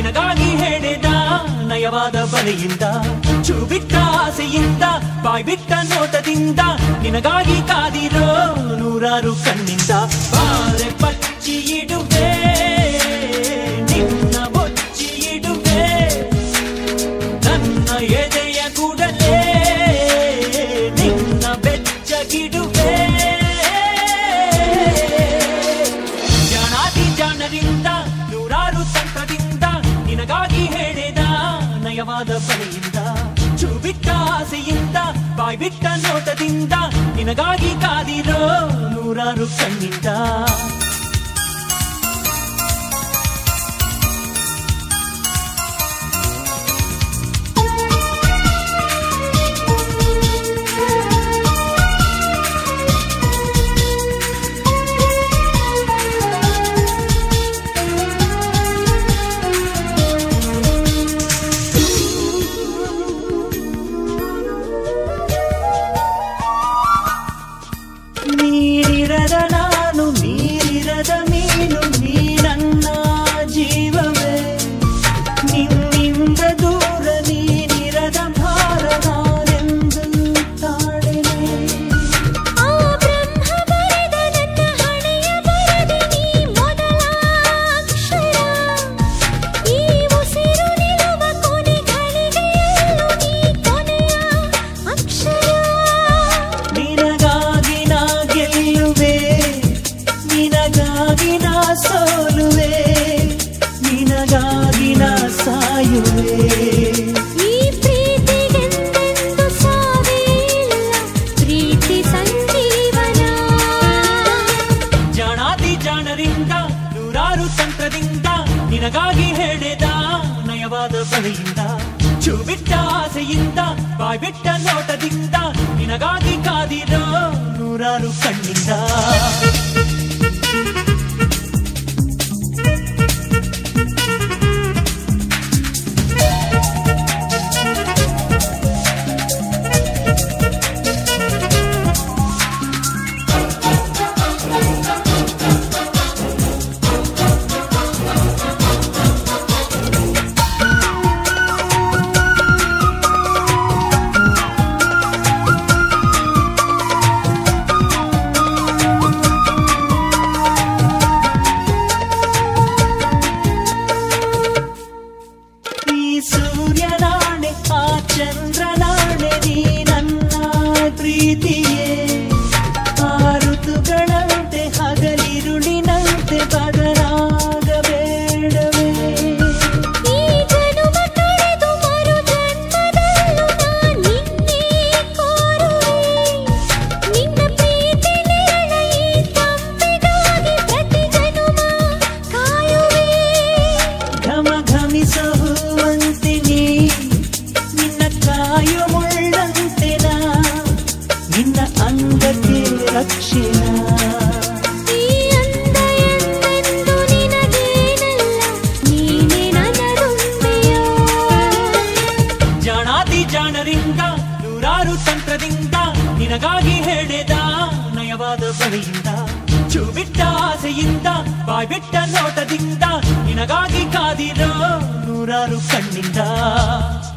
ನಿನಗಾಗಿ ಹೇಳಿದ ನಯವಾದ ಬಲೆಯಿಂದ ಚೂಬಿಟ್ಟ ಆಸೆಯಿಂದ ಬಾಯ್ಬಿಟ್ಟ ನೋಟದಿಂದ ನಿನಗಾಗಿ ಕಾದಿರೋ ನೂರಾರು ಕಣ್ಣಿಂದ ಬಾರೆ ಪಚ್ಚಿ ಇಡುವೆ ನಿನ್ನ ಬೊಚ್ಚಿ ಇಡುವೆ ನನ್ನ ಎದೆಯ ಕೂಡಲೇ ನಿನ್ನ ಬೆಚ್ಚಗಿಡುವೆ ಜಾಣಾತಿ ಜಾಣರಿಂದ ನೂರಾರು ತಂತ್ರದಿಂದ ನಿನಗಾಗಿ ಹೇಳಿದ ನಯವಾದ ಬಲೆಯಿಂದ ಚೂಬಿಟ್ಟ ಆಸೆಯಿಂದ ಬಾಯ್ಬಿಟ್ಟ ನೋಟದಿಂದ ನಿನಗಾಗಿ ಕಾದಿರೋ ನೂರಾರು ಕಣ್ಣಿಂದ ನೀರಿರದ ನಾನು ನೀರಿರದ ಮೀನು ನೀ ನನ್ನ ಜೀವವೇ ನಿನ್ನಿಂದ ದೂರ ನೀನಿರದ ಭಾರ ನಾನೆಂದು ತಾಳೆನೆ ಆ ಬ್ರಹ್ಮ ಬರೆದ ನನ್ನ ಹಣೆಯ ಬರೆದೆ ನೀ ಮೊದಲ ಅಕ್ಷರ ಈ ಉಸಿರು ನಿಲ್ಲುವ ಕೊನೆ ಘಳಿಗೆಯಲ್ಲೂ ನೀ ಕೊನೆಯ ಅಕ್ಷರ ನಿನಗಾಗಿ ನಾ ಗೆಲ್ಲುವೆ ನಿನಗಾಗಿ ನಾ ಸೋಲುವೆ ನಿನಗಾಗಿ ನಾ ಸಾಯುವೆ ಈ ಪ್ರೀತಿಗೆಂದೆಂದು ಸಾವೇ ಇಲ್ಲ ಪ್ರೀತಿ ಸಂಜೀವನ ಜಾಣಾತಿ ಜಾಣರಿಂದ ನೂರಾರು ತಂತ್ರದಿಂದ ನಿನಗಾಗಿ ಹೇಳಿದ ನಯವಾದ ಬಲೆಯಿಂದ ಚೂಬಿಟ್ಟ ಆಸೆಯಿಂದ ಬಾಯ್ಬಿಟ್ಟ ನೋಟದಿಂದ ನಿನಗಾಗಿ ಕಾದಿರೋ ನೂರಾರು ಕಣ್ಣಿಂದ ಈ ಸೂರ್ಯನಾಣೆ ಆ ಚಂದ್ರನಾಣೆ ನೀ ನನ್ನ ಪ್ರೀತಿಯೇ ಆ ಋತುಗಳಂತೆ ಹಗಲಿರುಳಿನಂತೆ ಬದಲಾಗಬೇಡವೇ ಈ ಜನುಮ ಕಳೆದು ಮರು ಜನ್ಮದಲ್ಲೂ ನಾ ನಿನ್ನೆ ಕೋರುವೆ ನಿನ್ನ ಪ್ರೀತಿ ನೆರಳ ಈ ತಂಪೆಗಾಗಿ ಪ್ರತಿ ಜನುಮ ಕಾಯುವೆ ಘಮ ಘಮಿಸುವಂತೆ ನೀ ನಿನ್ನ ಕಾಯು ಮುಳ್ಳಂತೆ ನಾ ನಿನ್ನ ಅಂಗಕ್ಕೆ ರಕ್ಷಣಾ ಈ ಅಂದ ಎಂದೆಂದು ನಿನಗೇನಲ್ಲ ನೀನೇ ನನ್ನದುಂಬೆಯ ಜಾಣಾತಿ ಜಾಣರಿಂದ ನೂರಾರು ತಂತ್ರದಿಂದ ನಿನಗಾಗಿ ಹೇಳಿದ ನಯವಾದ ಬಲೆಯಿಂದ ಚೂಬಿಟ್ಟ ಆಸೆಯಿಂದ ಬಾಯ್ಬಿಟ್ಟ ನೋಟದಿಂದ ನಿನಗಾಗಿ ಕಾದಿರೋ ನೂರಾರು ಕಣ್ಣಿಂದ